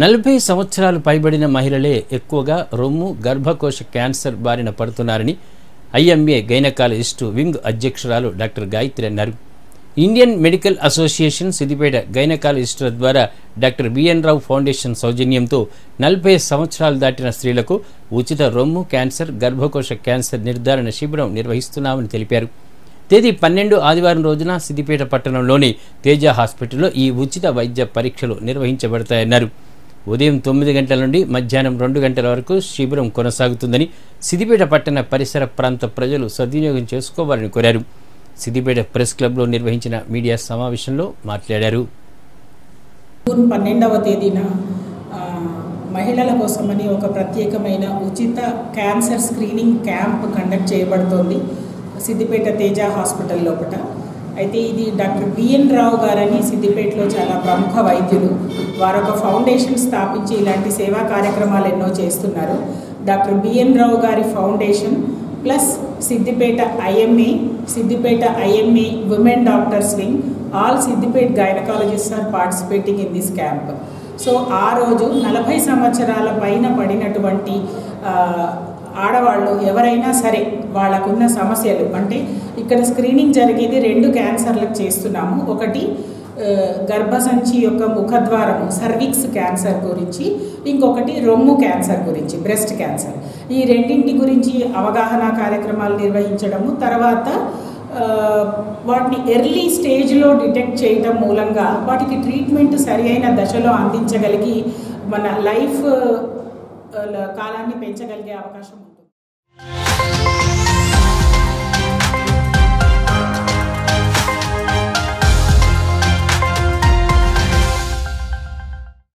నలభై సంవత్సరాలు పైబడిన మహిళలే ఎక్కువగా రొమ్ము గర్భకోశ క్యాన్సర్ బారిన పడుతున్నారని ఐఎంఏ గైనకాలజిస్టు వింగ్ అధ్యక్షురాలు డాక్టర్ గాయత్రి అన్నారు ఇండియన్ మెడికల్ అసోసియేషన్ సిద్దిపేట గైనకాలజిస్టుల ద్వారా డాక్టర్ బిఎన్ రావు ఫౌండేషన్ సౌజన్యంతో నలభై సంవత్సరాలు దాటిన స్త్రీలకు ఉచిత రొమ్ము క్యాన్సర్ గర్భకోశ క్యాన్సర్ నిర్ధారణ శిబిరం నిర్వహిస్తున్నామని తెలిపారు తేదీ పన్నెండు ఆదివారం రోజున సిద్దిపేట పట్టణంలోని తేజ హాస్పిటల్లో ఈ ఉచిత వైద్య పరీక్షలు నిర్వహించబడతాయన్నారు ఉదయం తొమ్మిది గంటల నుండి మధ్యాహ్నం రెండు గంటల వరకు శిబిరం కొనసాగుతుందని సిద్దిపేట పట్టణ పరిసర ప్రాంత ప్రజలు సద్వినియోగం చేసుకోవాలని కోరారు సిద్దిపేట ప్రెస్ క్లబ్లో నిర్వహించిన మీడియా సమావేశంలో మాట్లాడారు జూన్ పన్నెండవ తేదీన ఆ, మహిళల కోసమని ఒక ప్రత్యేకమైన ఉచిత క్యాన్సర్ స్క్రీనింగ్ క్యాంప్ కండక్ట్ చేయబడుతోంది సిద్దిపేట తేజ హాస్పిటల్ లోపల అయితే ఇది డాక్టర్ బిఎన్ రావు గారని సిద్దిపేటలో చాలా ప్రముఖ వైద్యులు వారు ఒక ఫౌండేషన్ స్థాపించి ఇలాంటి సేవా కార్యక్రమాలు ఎన్నో చేస్తున్నారు డాక్టర్ బిఎన్ రావు గారి foundation plus Siddipet IMA Siddipet IMA women doctors wing all Siddipet gynaecologist are participating in this camp so ఆ రోజు నలభై సంవత్సరాల పైన పడినటువంటి ఆ, ఆడవాళ్ళు ఎవరైనా సరే వాళ్ళకున్న సమస్యలు అంటే ఇక్కడ స్క్రీనింగ్ జరిగేది రెండు క్యాన్సర్లకు చేస్తున్నాము ఒకటి ఆ, గర్భసంచి యొక్క ముఖద్వారము సర్విక్స్ క్యాన్సర్ గురించి ఇంకొకటి రొమ్ము క్యాన్సర్ గురించి బ్రెస్ట్ క్యాన్సర్ ఈ రెండింటి గురించి అవగాహన కార్యక్రమాలు నిర్వహించడము తర్వాత ఆ, వాటిని ఎర్లీ స్టేజ్లో డిటెక్ట్ చేయటం మూలంగా వాటికి ట్రీట్మెంట్ సరి అయిన దశలో అందించగలిగి మన లైఫ్ ఆ, కాలాన్ని పెంచగలిగే అవకాశం ఉంది